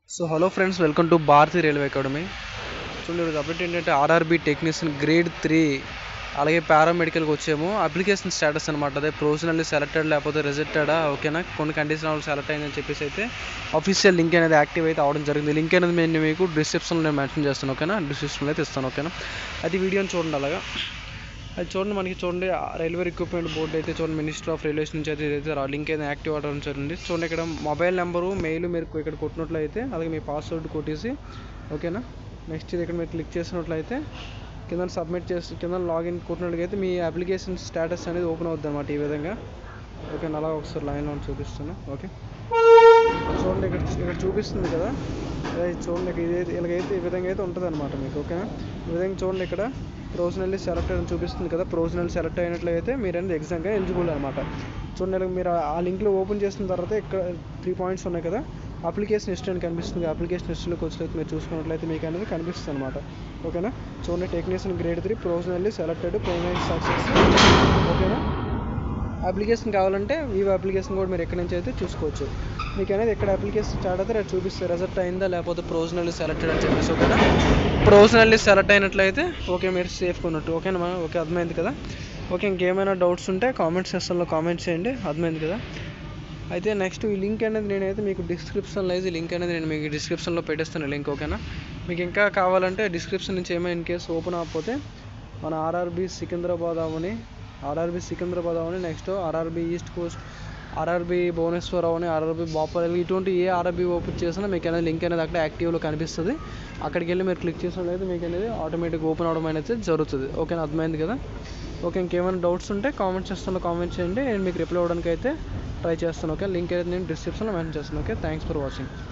so hello friends welcome to Bharati railway academy చూడండి ఈరోజు update ఏంటంటే ఆర్ఆర్బీ టెక్నీషియన్ గ్రేడ్ త్రీ అలాగే పారామెడికల్కి వచ్చాము అప్లికేషన్ స్టేటస్ అనమాట అదే ప్రొవిజనల్లీ సెలెక్టెడ్ లేకపోతే రిజెక్టెడా ఓకేనా కొన్ని కండిషన్ వాళ్ళు సెలెక్ట్ అయిందని చెప్పేసి అయితే అఫీషియల్ లింక్ అనేది యాక్టివ్ అయితే అవడం జరిగింది లింక్ అనేది నేను మీకు డిస్క్రిప్షన్లో నేను మెన్షన్ చేస్తాను ఓకేనా డిస్క్రిప్షన్లో అయితే ఇస్తాను ఓకేనా అది వీడియోని చూడండి అలాగా అది చూడండి మనకి చూడండి ఆ రైల్వే రిక్రూట్మెంట్ బోర్డు అయితే చూడండి మినిస్టర్ ఆఫ్ రైల్వేస్ నుంచి అయితే ఇదైతే రా- లింక్ అయితే యాక్టివ్ అవడం జరిగింది చూడండి ఇక్కడ మొబైల్ నెంబరు మెయిల్ మీరు ఇక్కడ కొట్టినట్లయితే అలాగే మీ పాస్వర్డ్ కొట్టేసి ఓకేనా నెక్స్ట్ ఇది ఇక్కడ మీరు క్లిక్ చేసినట్లయితే కింద సబ్మిట్ చేసి కింద లాగిన్ కొట్టినట్లయితే మీ అప్లికేషన్ స్టేటస్ అనేది ఓపెన్ అవుద్ది అనమాట ఈ విధంగా ఓకే అలా ఒకసారి లైన్లో చూపిస్తాను ఓకే చూడండి ఇక్కడ ఇక్కడ చూపిస్తుంది కదా అదే చూడండి ఇక్కడ ఇదైతే ఇలాగైతే ఈ విధంగా అయితే ఉంటుంది అనమాట మీకు ఓకేనా ఈ విధంగా చూడండి ఇక్కడ ప్రొవిజనల్లీ సెలెక్ట్ అని చూపిస్తుంది కదా ప్రొవిజనల్ సెలెక్ట్ అయినట్లయితే మీరు అనేది ఎగ్జామ్గా ఎలిజిబుల్ అనమాట చూడండి ఇలా మీరు ఆ- ఆ లింక్లో ఓపెన్ చేసిన తర్వాత ఇక్కడ త్రీ పాయింట్స్ ఉన్నాయి కదా అప్లికేషన్ హిస్టరీ అని కనిపిస్తుంది అప్లికేషన్ హిస్టరీలోకి వచ్చినట్లయితే మీరు చూసుకున్నట్లయితే మీకు అనేది కనిపిస్తుంది అనమాట ఓకేనా చూడండి technician grade three provisionally selected provisional success ఓకేనా అప్లికేషన్ కావాలంటే వివో అప్లికేషన్ కూడా మీరు ఎక్కడి నుంచి అయితే చూసుకోవచ్చు మీకు అనేది ఎక్కడ అప్లికేషన్ స్టార్ట్ అయితే అది చూపిస్తారు రిజల్ట్ అయిందా లేకపోతే ప్రొవిజనల్లీ సెలెక్టెడ్ అని చెప్పేసి ఓకేనా ప్రొవిజనల్లీ సెలెక్ట్ అయినట్లయితే ఓకే మీరు సేఫ్ ఉన్నట్టు ఓకేనా మా- ఓకే అర్థమైంది కదా ఓకే ఇంకేమైనా డౌట్స్ ఉంటే కామెంట్ సెక్షన్లో కామెంట్ చేయండి అర్థమైంది కదా అయితే నెక్స్ట్ ఈ లింక్ అనేది నేనైతే మీకు డిస్క్రిప్షన్లో అయితే ఈ లింక్ అనేది నేను మీకు డిస్క్రిప్షన్లో పెట్టేస్తాను లింక్ ఓకేనా మీకు ఇంకా కావాలంటే డిస్క్రిప్షన్ నుంచి ఏమైనా ఇన్ కేసు ఓపెన్ అవ్వకపోతే మన ఆర్ఆర్బి సికింద్రాబాద్ అవని ఆర్ఆర్బి సికింద్రాబాద్ అవని next RRB east coast RRB Bhubaneswar అవని ఆర్ఆర్బి బాపల్ ఇటువంటి ఏ ఆర్ఆర్బి ఓపెన్ చేసినా మీకు అనేది లింక్ అనేది అక్కడ యాక్టివ్లో కనిపిస్తుంది అక్కడికి వెళ్ళి మీరు క్లిక్ చేసినట్లయితే మీకు అనేది ఆటోమేటిక్ ఓపెన్ అవడం అనేది జరుగుతుంది ఓకేనా అర్థమైంది కదా ఓకే ఇంకేమైనా డౌట్స్ ఉంటే కామెంట్ చేస్తున్న కామెంట్ చేయండి నేను మీకు రిప్లై అవ్వడానికి అయితే ట్రై చేస్తాను ఓకే లింక్ అయితే నేను డిస్క్రిప్షన్లో మెన్షన్ చేస్తాను ఓకే థ్యాంక్స్ ఫర్ వాచింగ్